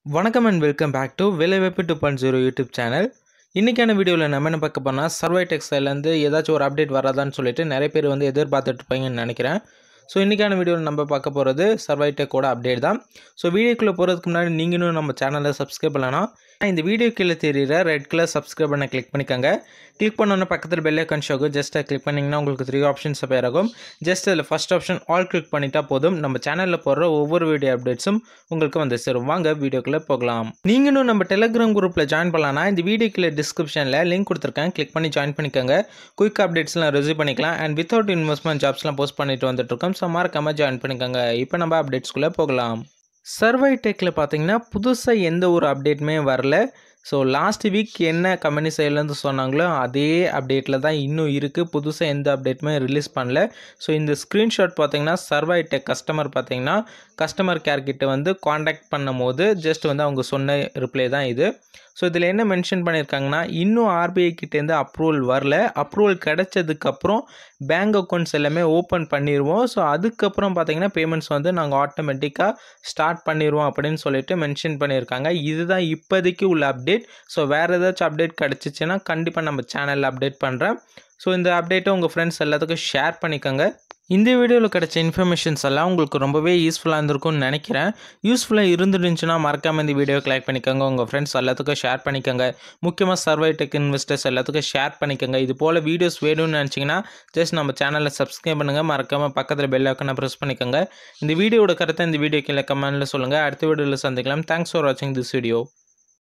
வணக்கம் and welcome back to வேலைவாய்ப்பு two point zero YouTube channel இன்றைக்கான வீடியோவில் நம்ம என்ன பார்க்க போனால் சர்வை டெக்ஸ்டைலேருந்து ஏதாச்சும் ஒரு அப்டேட் வராதான்னு சொல்லிட்டு நிறைய பேர் வந்து எதிர்பார்த்துட்டு இருப்பீங்கன்னு நினைக்கிறேன் ஸோ இன்றைக்கான வீடியோவில் நம்ம பார்க்க போகிறது சர்வை டெக்கோட அப்டேட் தான் ஸோ வீடியோக்குள்ளே போகிறதுக்கு முன்னாடி நீங்களும் நம்ம சேனலை சப்ஸ்கிரைப் பண்ணலாம் இந்த வீடியோ கீழே தெரியுற ரெட் கலர் சப்ஸ்கிரைப் பண்ண கிளிக் பண்ணிக்கோங்க கிளிக் பண்ணோன்னே பக்கத்தில் பெல் ஐக்கன் ஷோக்கு ஜஸ்ட் கிளிக் பண்ணிங்கன்னா உங்களுக்கு த்ரீ ஆப்ஷன்ஸ் appear ஆகும் ஜஸ்ட் அதில் ஃபஸ்ட் ஆப்ஷன் ஆல் கிளிக் பண்ணிட்டா போதும் நம்ம சேனலில் போடுற ஒவ்வொரு வீடியோ அப்டேட்ஸும் உங்களுக்கு வந்து சேரும் வாங்க வீடியோக்குள்ளே போகலாம் நீங்களும் நம்ம டெலிகிராம் குரூப்பில் ஜாயின் பண்ணலாம்னா இந்த வீடியோக்குள்ள டிஸ்கிரிப்ஷனில் லிங்க் கொடுத்துருக்கேன் கிளிக் பண்ணி ஜாயின் பண்ணிக்கோங்க குயிக் அப்டேட்ஸ்லாம் ரிசீவ் பண்ணிக்கலாம் அண்ட் வித்தவுட் இன்வெஸ்ட்மெண்ட் ஜாப்ஸ்லாம் போஸ்ட் பண்ணிட்டு வந்துட்டு இருக்கோம் ஸோ மறக்காமல் ஜாயின் பண்ணிக்கோங்க இப்போ நம்ம அப்டேட்ஸ்குள்ளே போகலாம் சர்வை டெக்கில் பார்த்தீங்கன்னா புதுசாக எந்த ஒரு அப்டேட்டுமே வரல ஸோ லாஸ்ட் வீக் என்ன கம்பெனி சைட்லேருந்து சொன்னாங்களோ அதே அப்டேட்டில் தான் இன்னும் இருக்குது புதுசாக எந்த அப்டேட்டுமே ரிலீஸ் பண்ணல ஸோ இந்த ஸ்க்ரீன்ஷாட் பார்த்தீங்கன்னா சர்வை டெக் கஸ்டமர் பார்த்தீங்கன்னா கஸ்டமர் கேர் கிட்ட வந்து காண்டாக்ட் பண்ணும்போது ஜஸ்ட் வந்து அவங்க சொன்ன ரிப்ளை தான் இது ஸோ இதில் என்ன மென்ஷன் பண்ணியிருக்காங்கன்னா இன்னும் ஆர்பிஐ கிட்டேருந்து அப்ரூவல் வரல அப்ரூவல் கிடைச்சதுக்கப்புறம் பேங்க் அக்கௌண்ட்ஸ் எல்லாமே ஓப்பன் பண்ணிடுவோம் ஸோ அதுக்கப்புறம் பார்த்தீங்கன்னா பேமெண்ட்ஸ் வந்து நாங்கள் ஆட்டோமேட்டிக்காக ஸ்டார்ட் பண்ணிடுவோம் அப்படின்னு சொல்லிட்டு மென்ஷன் பண்ணியிருக்காங்க இதுதான் இப்போதைக்கு உள்ள அப்டேட் ஸோ வேறு ஏதாச்சும் அப்டேட் கிடச்சிச்சின்னா கண்டிப்பாக நம்ம சேனலில் அப்டேட் பண்ணுறேன் ஸோ இந்த அப்டேட்டை உங்கள் ஃப்ரெண்ட்ஸ் எல்லாத்துக்கும் ஷேர் பண்ணிக்கோங்க இந்த வீடியோவில் கிடைச்ச இன்ஃபர்மேஷன்ஸ் எல்லாம் உங்களுக்கு ரொம்பவே யூஸ்ஃபுல்லாக இருந்திருக்கும்னு நினைக்கிறேன் யூஸ்ஃபுல்லாக இருந்துருந்துச்சுன்னா மறக்காமல் இந்த வீடியோக்கு லைக் பண்ணிக்கோங்க உங்கள் ஃப்ரெண்ட்ஸ் எல்லாத்துக்கும் ஷேர் பண்ணிக்கோங்க முக்கியமாக சர்வை டெக் இன்வெஸ்டர்ஸ் எல்லாத்துக்கும் ஷேர் பண்ணிக்கோங்க இது போல் வீடியோஸ் வேணும்னு நினச்சிங்கன்னா ஜஸ்ட் நம்ம சேனலை சப்ஸ்கிரைப் பண்ணுங்கள் மறக்காமல் பக்கத்தில் பெல் ஐக்கனை ப்ரெஸ் பண்ணிக்கோங்க இந்த வீடியோட கருத்தை இந்த வீடியோ கீழே கமெண்ட்டில் சொல்லுங்கள் அடுத்த வீடியோவில் சந்திக்கலாம் தேங்க்ஸ் ஃபார் வாட்சிங் திஸ் வீடியோ